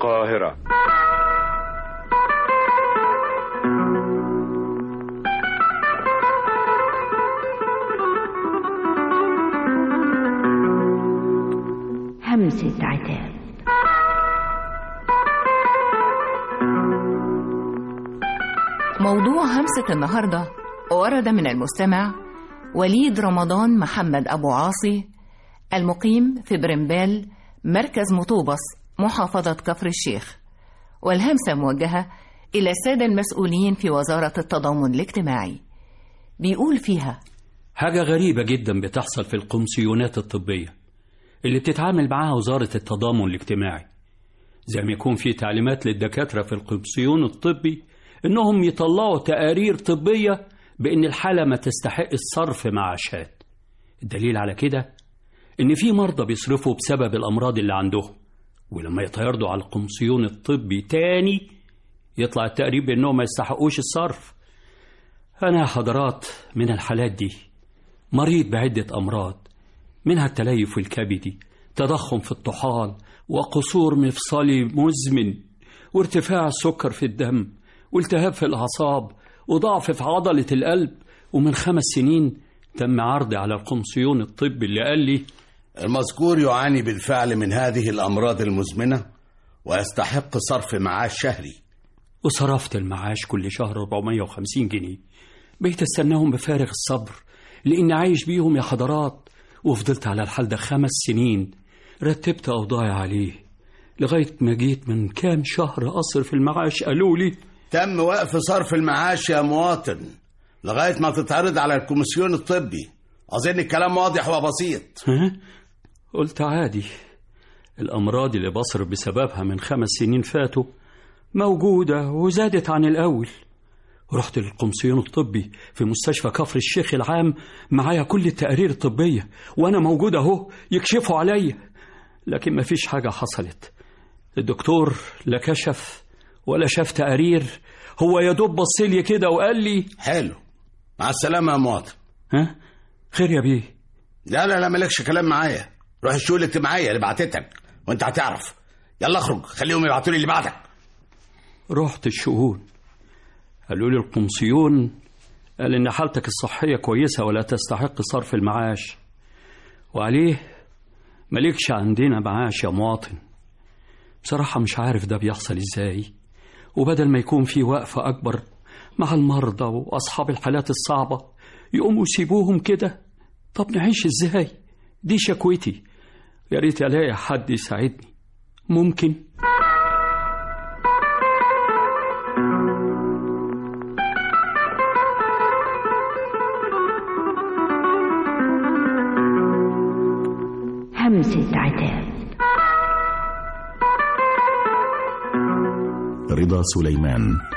القاهرة همسة عتاب موضوع همسة النهاردة ورد من المستمع وليد رمضان محمد أبو عاصي المقيم في برمبال مركز مطوبس محافظة كفر الشيخ والهمسة موجهة إلى السادة المسؤولين في وزارة التضامن الاجتماعي بيقول فيها حاجة غريبة جدا بتحصل في القمسيونات الطبية اللي بتتعامل معاها وزارة التضامن الاجتماعي زي ما يكون في تعليمات للدكاترة في القمسيون الطبي إنهم يطلعوا تقارير طبية بإن الحالة ما تستحق الصرف معاشات الدليل على كده إن في مرضى بيصرفوا بسبب الأمراض اللي عندهم ولما يتعرضوا على القمسيون الطبي تاني يطلع التقرير بإنهم ما يستحقوش الصرف أنا يا حضرات من الحالات دي مريض بعدة أمراض منها التليف الكبدي تضخم في الطحال وقصور مفصلي مزمن وارتفاع السكر في الدم والتهاب في الأعصاب وضعف في عضلة القلب ومن خمس سنين تم عرضي على القمسيون الطبي اللي قال لي المذكور يعاني بالفعل من هذه الأمراض المزمنة ويستحق صرف معاش شهري وصرفت المعاش كل شهر 450 جنيه بقيت استناهم بفارغ الصبر لأني عايش بيهم يا حضرات وفضلت على الحال ده خمس سنين رتبت أوضاعي عليه لغاية ما جيت من كام شهر أصرف المعاش قالوا لي تم وقف صرف المعاش يا مواطن لغاية ما تتعرض على الكوميسيون الطبي أظن الكلام واضح وبسيط ها؟ قلت عادي الأمراض اللي بصرف بسببها من خمس سنين فاتوا موجودة وزادت عن الأول رحت للقمصيون الطبي في مستشفى كفر الشيخ العام معايا كل التقارير الطبية وأنا موجود أهو يكشفوا عليا لكن مفيش حاجة حصلت الدكتور لا كشف ولا شاف تقارير هو يا دوب بص لي كده وقال لي حلو مع السلامة يا مواطن ها خير يا بيه لا لا لا مالكش كلام معايا روح الشؤون الاجتماعية اللي بعتتك وانت هتعرف يلا اخرج خليهم يبعتوا لي اللي بعدك رحت الشؤون قالوا لي القمصيون قال إن حالتك الصحية كويسة ولا تستحق صرف المعاش وعليه مالكش عندنا معاش يا مواطن بصراحة مش عارف ده بيحصل إزاي وبدل ما يكون في وقفة أكبر مع المرضى وأصحاب الحالات الصعبة يقوموا يسيبوهم كده طب نعيش إزاي دي شكوتي يا ريت ألاقي حد يساعدني ممكن همسة عتاب رضا سليمان